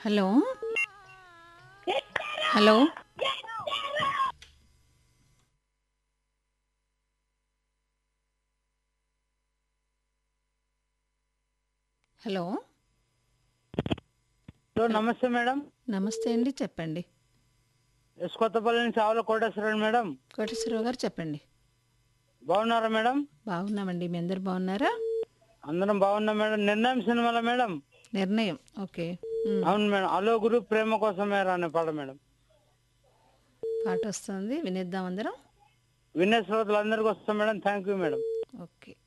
hello hello hello hello నమస్తే madam నమస్తే అండి చెప్పండి ఎస్ కొత్తపల్లి నుంచి ఆవుల కోటేశ్వరరావు మేడం కోటేశ్వరరావు గారు చెప్పండి బాగున్నారా మేడం బాగున్నామండి మీ అందరు బాగున్నారా అందరం బాగున్నాం మేడం నిర్ణయం సినిమాలో మేడం నిర్ణయం ఓకే ఉమ్, అవును మేడం అలో గురు ప్రేమ కోసమే రానే పాట మేడం పాట వస్తుంది వినేద్దాం అందరం వినే శ్రోతలు అందరికి వస్తాం madam thank you madam okay